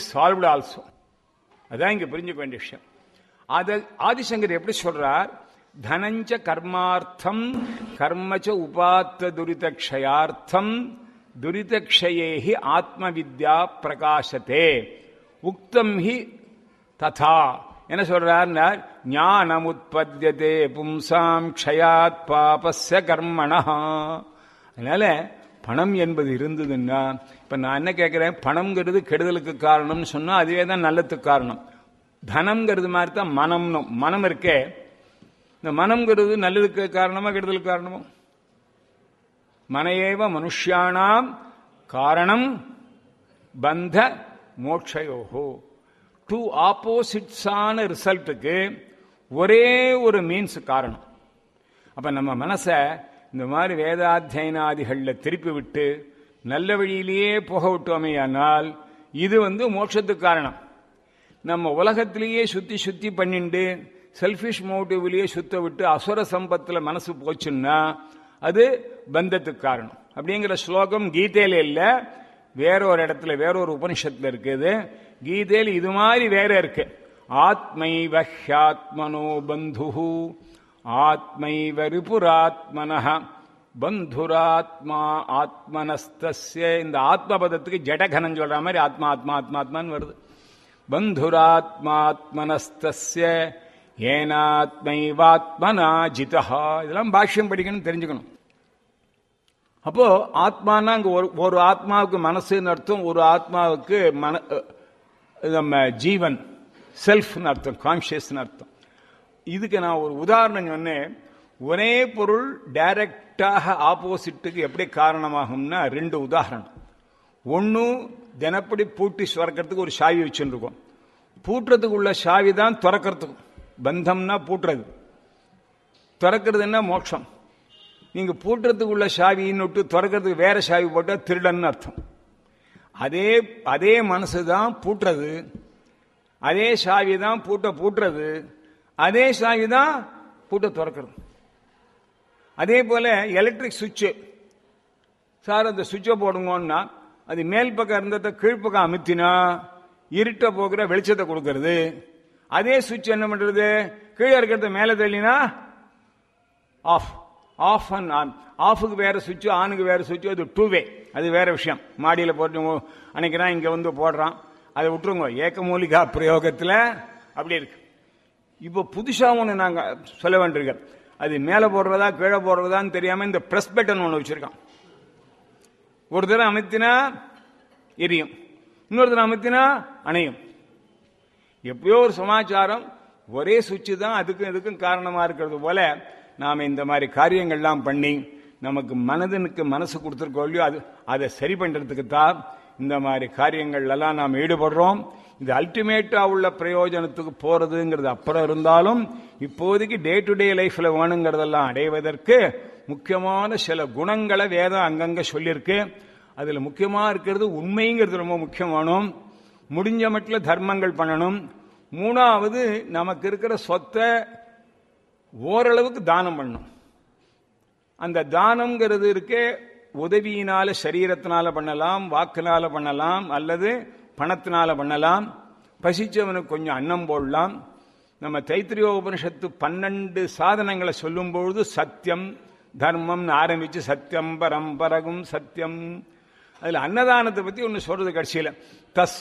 solved also அதான் இங்க புரிஞ்சுக்க வேண்டிய விஷயம் அத ஆதிசங்கர் எப்படி சொல்றார் தனஞ்ச கர்மார்த்தம் கர்மச்ச உபாத்த துரிதக்ஷயார்த்தம் துரிதக்ஷயேஹி ஆத்ம வித்யா பிரகாசத்தே உக்தம் ஹி ததா என்ன சொல்றார் ஞானம் உற்பத்தியதே பும்சாம் க்ஷயாத் பாபஸ்ய கர்மணா அதனால பணம் என்பது இருந்ததுன்னா இப்ப நான் என்ன கேட்கிறேன் பணம்ங்கிறது கெடுதலுக்கு காரணம்னு சொன்னா அதுவே தான் நல்லதுக்கு காரணம் தனம்ங்கிறது மாதிரி தான் மனம்னு மனம் இருக்கே இந்த மனம்ங்கிறது நல்லதுக்கு காரணமா கெடுதலுக்கு காரணமோ மனையேவ மனுஷியானாம் காரணம் பந்த மோட்சயோகோ டூ ஆப்போசிட்ஸான ரிசல்ட்டுக்கு ஒரே ஒரு மீன்ஸ் காரணம் அப்ப நம்ம மனசை இந்த மாதிரி வேதாத்தியனாதிகளில் திருப்பி விட்டு நல்ல வழியிலேயே போக விட்டோமேயானால் இது வந்து மோட்சத்துக்கு காரணம் நம்ம உலகத்திலேயே சுத்தி சுத்தி பண்ணிண்டு செல்ஃபிஷ் மோட்டிவ்லயே சுத்த விட்டு அசுர சம்பத்துல மனசு போச்சுன்னா அது பந்தத்துக்கு காரணம் அப்படிங்கிற ஸ்லோகம் கீதையில இல்ல வேற ஒரு இடத்துல வேற ஒரு உபனிஷத்துல இருக்குது கீதையில் இது மாதிரி வேற இருக்கு ஆத்மைவ ஹியாத்மனோ பந்து ஆத்மைவ ரிபுராத்மன பந்துராத்மா ஆத்மனஸ்தஸ்ய இந்த ஆத்ம பதத்துக்கு ஜடகனம் சொல்ற மாதிரி ஆத்மா ஆத்மா ஆத்மா ஆத்மான்னு வருது பந்துராத்மாத்மனஸ்தஸ்ய ஏனாத்மைவாத்மனா ஜிதா இதெல்லாம் பாஷ்யம் படிக்கணும் தெரிஞ்சுக்கணும் அப்போ ஆத்மானா அங்க ஒரு ஒரு ஆத்மாவுக்கு மனசுன்னு அர்த்தம் ஒரு ஆத்மாவுக்கு மன நம்ம ஜீவன் செல்ஃப்னு அர்த்தம் கான்சியஸ்னு அர்த்தம் இதுக்கு நான் ஒரு உதாரணம் சொன்னேன் ஒரே பொருள் டைரக்டாக ஆப்போசிட்டுக்கு எப்படி காரணமாகும்னா ரெண்டு உதாரணம் ஒன்று தினப்படி பூட்டி சுரக்கிறதுக்கு ஒரு சாவி வச்சுருக்கோம் பூட்டுறதுக்கு உள்ள சாவி தான் திறக்கிறதுக்கும் பந்தம்னா பூட்டுறது திறக்கிறதுன்னா மோட்சம் நீங்க பூட்டுறதுக்கு உள்ள சாவின்னு விட்டு திறக்கிறதுக்கு வேற சாவி போட்டால் திருடன்னு அர்த்தம் அதே அதே மனசு தான் பூட்டுறது அதே சாவி தான் பூட்ட பூட்டுறது அதே சாவி தான் பூட்ட திறக்கிறது அதே போல எலக்ட்ரிக் சுவிட்சு சார் அந்த சுவிட்சை போடுங்கன்னா அது மேல் பக்கம் இருந்ததை கீழ்ப்பக்கம் அமுத்தினா இருட்ட போகிற வெளிச்சத்தை கொடுக்கறது அதே சுவிட்ச் என்ன பண்றது கீழே இருக்கிறத மேலே தள்ளினா ஆஃப் ஆஃப் அண்ட் ஆன் ஆஃபுக்கு வேற சுவிட்ச் ஆனுக்கு வேற சுவிட்ச் அது டூ வே அது வேற விஷயம் மாடியில் போட்டு அன்னைக்குறான் இங்கே வந்து போடுறான் அதை விட்டுருங்க ஏக்கமூலிகா பிரயோகத்தில் அப்படி இருக்கு இப்போ புதுசாக ஒன்று நாங்கள் சொல்ல வேண்டியிருக்கோம் அது மேலே போடுறதா கீழே போடுறதான்னு தெரியாமல் இந்த ப்ரெஸ் பட்டன் ஒன்று வச்சிருக்கான் ஒரு தடவை அமைத்தினா எரியும் இன்னொரு தடவை அமைத்தினா அணையும் எப்படியோ ஒரு சமாச்சாரம் ஒரே சுவிட்சு தான் அதுக்கும் இதுக்கும் காரணமா இருக்கிறது போல நாம இந்த மாதிரி காரியங்கள்லாம் பண்ணி நமக்கு மனதனுக்கு மனசு கொடுத்துருக்கோம் இல்லையோ அது அதை சரி பண்றதுக்கு தான் இந்த மாதிரி காரியங்கள் எல்லாம் நாம் ஈடுபடுறோம் இது அல்டிமேட்டா உள்ள பிரயோஜனத்துக்கு போறதுங்கிறது அப்புறம் இருந்தாலும் இப்போதைக்கு டே டு டே லைஃப்ல வேணுங்கிறதெல்லாம் அடைவதற்கு முக்கியமான சில குணங்களை வேதம் அங்கங்க சொல்லியிருக்கு அதுல முக்கியமா இருக்கிறது உண்மைங்கிறது ரொம்ப முக்கியமானும் முடிஞ்ச மட்டில் தர்மங்கள் பண்ணணும் மூணாவது நமக்கு இருக்கிற சொத்தை ஓரளவுக்கு தானம் பண்ணணும் அந்த தானம்ங்கிறது இருக்கே உதவியினால சரீரத்தினால பண்ணலாம் வாக்குனால பண்ணலாம் அல்லது பணத்தினால பண்ணலாம் பசிச்சவனுக்கு கொஞ்சம் அன்னம் போடலாம் நம்ம தைத்திரிய உபனிஷத்து பன்னெண்டு சாதனங்களை சொல்லும் பொழுது சத்தியம் தர்மம்னு ஆரம்பிச்சு சத்தியம் பரம்பரகும் சத்தியம் அதுல அன்னதானத்தை பத்தி ஒன்னு சொல்றது கடைசியில தஸ்